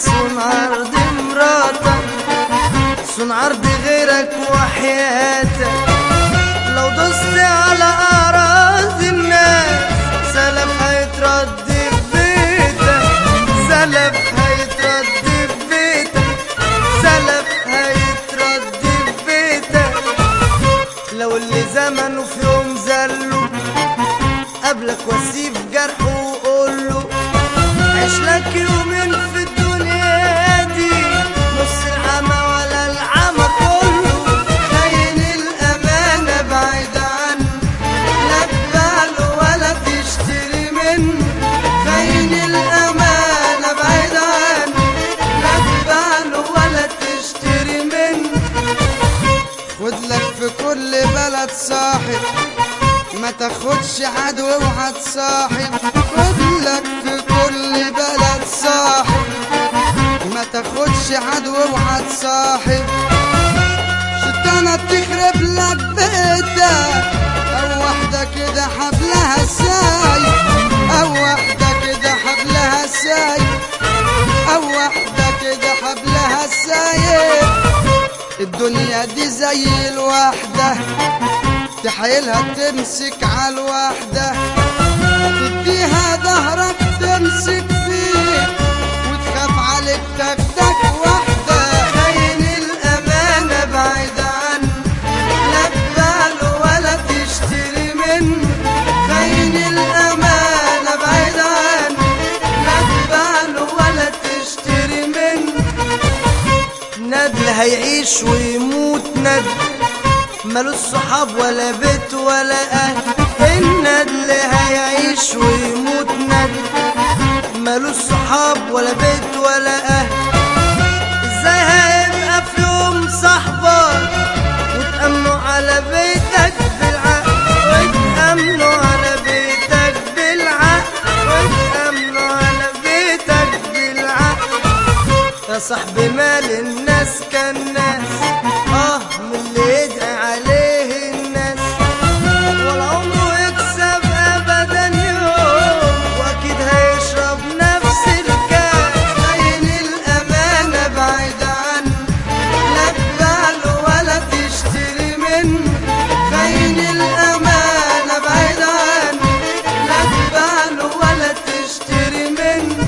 صون عرض مراتك صون عرض غيرك وحياتك لو دوست على أراضي الناس سلف هيترد في بيتك سلف هيترد في بيتك سلف هيترد في بيتك لو اللي زمنه في يوم زله قبلك واسيب جرحه وقوله عيش لك يومين في الدنيا دي نص العمى ولا العمى كله خاين الأمانة بعيد عنه لا تباله ولا تشتري منه خاين الأمانة بعيد عنه لا تباله ولا تشتري منه خد لك في كل بلد صاحب ما تاخدش عدو اوعى تصاحب خد لك في كل بلد صاحب ما تاخدش عدو اوعى تصاحب شيطانة تخرب لك بيتك او واحدة كده حبلها ساي او واحدة كده حبلها ساي او واحدة كده حبلها سايب الدنيا دي زي الوحدة تحيلها تمسك على الوحدة تديها ظهرك تمسك فيه وتخاف عليك تاخدك وحدة خاين الأمانة بعيد عنه لا تباله ولا تشتري منه خاين الأمانة بعيد عنه لا تباله ولا تشتري منه ندل هيعيش ويموت ندل ملوش صحاب ولا بيت ولا أهل الندل هيعيش ويموت ندل ملوش صحاب ولا بيت ولا أهل ازاي هيبقى في يوم صاحبك وتأمنوا على بيتك بالعقل وتأمنوا على بيتك بالعقل وتأمنوا على بيتك بالعقل يا صاحبي مال الناس كان ناس اه من اللي يدعي عليه الناس ولا عمره يكسب ابدا يوم واكيد هيشرب نفس الكاس خاين الامانه بعيد عنه لا تباله ولا تشتري منه خاين الامانه بعيد عنه لا تباله ولا تشتري منه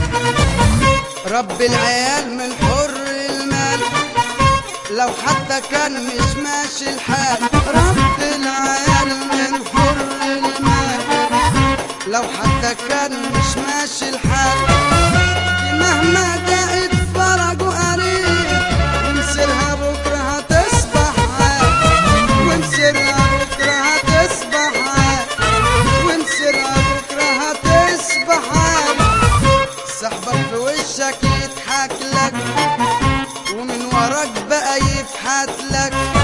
رب العيال من حر المال لو حتى كان مش ماشي الحال رب العيال من حر المال لو حتى كان مش ماشي الحال دي مهما دقت فرجه قريب ومسيرها بكره هتصبح عاد ومسيرها بكره هتصبح عاد ومسيرها بكره هتصبح عاد صاحبك في وشك يضحك لك ومن وراك بقى يفحت لك